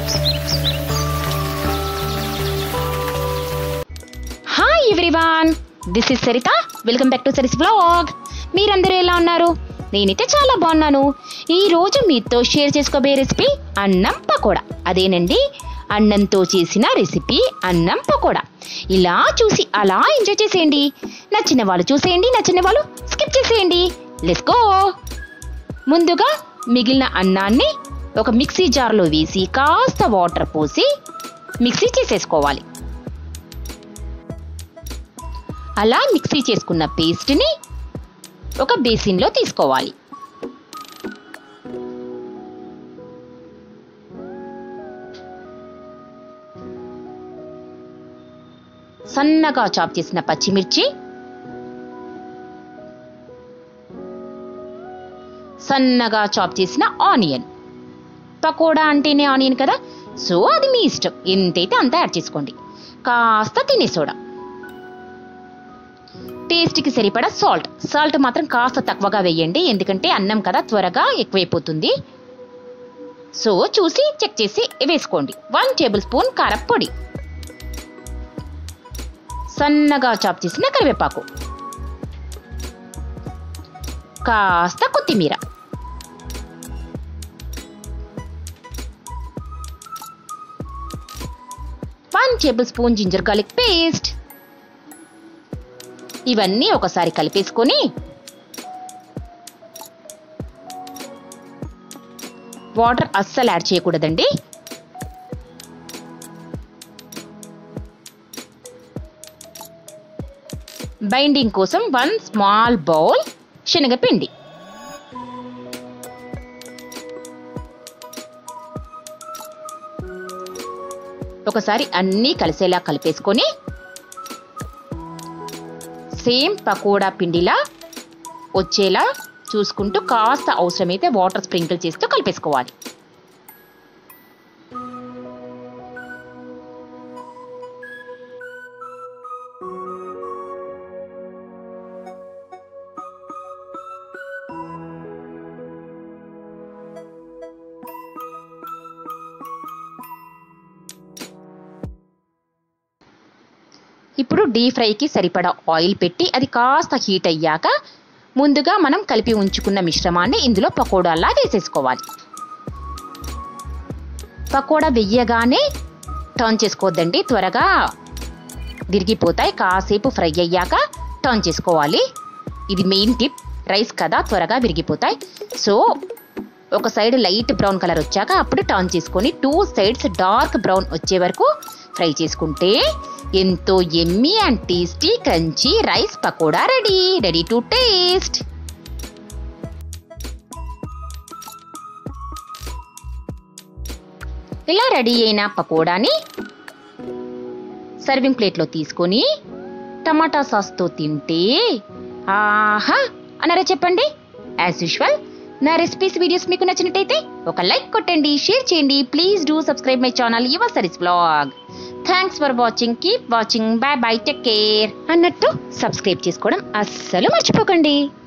hi everyone this is Saritha welcome back to Sari's vlog మీరందరూ ఎలా ఉన్నారు నేనైతే చాలా బాగున్నాను ఈ రోజు మీతో షేర్ చేసుకోబోయే రెసిపీ అన్నం పకోడా అదేనండి అన్నంతో చేసిన రెసిపీ అన్నం పకోడా ఇలా చూసి అలా ఎంజాయ్ చేసేయండి నచ్చిన వాళ్ళు చూసేయండి నచ్చిన వాళ్ళు స్కిప్ చేసేయండి లెట్స్ గో ముందుగా మిగిలిన అన్నాన్ని ఒక మిక్సీ జార్లో వేసి కాస్త వాటర్ పోసి మిక్సీ చేసేసుకోవాలి అలా మిక్సీ చేసుకున్న పేస్ట్ని ఒక బేసిన్లో తీసుకోవాలి సన్నగా చాప్ చేసిన పచ్చిమిర్చి సన్నగా చాప్ చేసిన ఆనియన్ పకోడా అంటేనే ఆనియన్ కదా సో అది మీ ఇష్టం ఎంతైతే అంత యాడ్ చేసుకోండి కాస్త తినే సోడా టేస్ట్కి సరిపడా సాల్ట్ సాల్ట్ మాత్రం కాస్త తక్కువగా వేయండి ఎందుకంటే అన్నం కదా త్వరగా ఎక్కువైపోతుంది సో చూసి చెక్ చేసి వేసుకోండి వన్ టేబుల్ స్పూన్ కారప్పొడి సన్నగా చాప్ చేసిన కరివేపాకు కాస్త కొత్తిమీర one tablespoon ginger garlic paste ఇవన్నీ ఒకసారి కలిపేసుకొని వాటర్ అస్సలు యాడ్ చేయకూడదండి బైండింగ్ కోసం వన్ స్మాల్ బౌల్ శనగపిండి ఒకసారి అన్నీ కలిసేలా కలిపేసుకొని సేమ్ పకోడా పిండిలా వచ్చేలా చూసుకుంటూ కాస్త అవసరమైతే వాటర్ స్ప్రింకిల్ చేస్తూ కలిపేసుకోవాలి ఇప్పుడు డీప్ ఫ్రైకి సరిపడా ఆయిల్ పెట్టి అది కాస్త హీట్ అయ్యాక ముందుగా మనం కలిపి ఉంచుకున్న మిశ్రమాన్ని ఇందులో పకోడాలా వేసేసుకోవాలి పకోడా వెయ్యగానే టర్న్ చేసుకోవద్దండి త్వరగా విరిగిపోతాయి కాసేపు ఫ్రై అయ్యాక టర్న్ చేసుకోవాలి ఇది మెయిన్ టిప్ రైస్ కదా త్వరగా విరిగిపోతాయి సో ఒక సైడ్ లైట్ బ్రౌన్ కలర్ వచ్చాక అప్పుడు టర్న్ చేసుకొని టూ సైడ్స్ డార్క్ బ్రౌన్ వచ్చే వరకు ఫ్రై చేసుకుంటే ఎంతో yummy and tasty crunchy rice pakoda ready ready to taste ఇలా రెడీ అయిన పకోడాని సర్వింగ్ ప్లేట్లో తీసుకొని టమాటా సాస్తో తింటే ఆహా అన్నారా చెప్పండి యాజ్ యూజువల్ నా రెసిపీస్ వీడియోస్ మీకు నచ్చినట్టయితే ఒక లైక్ కొట్టండి షేర్ చేయండి please do subscribe my channel your Sari's blog thanks for watching keep watching bye bye take care అన్నట్టు సబ్స్క్రైబ్ చేసుకోవడం అస్సలు మర్చిపోకండి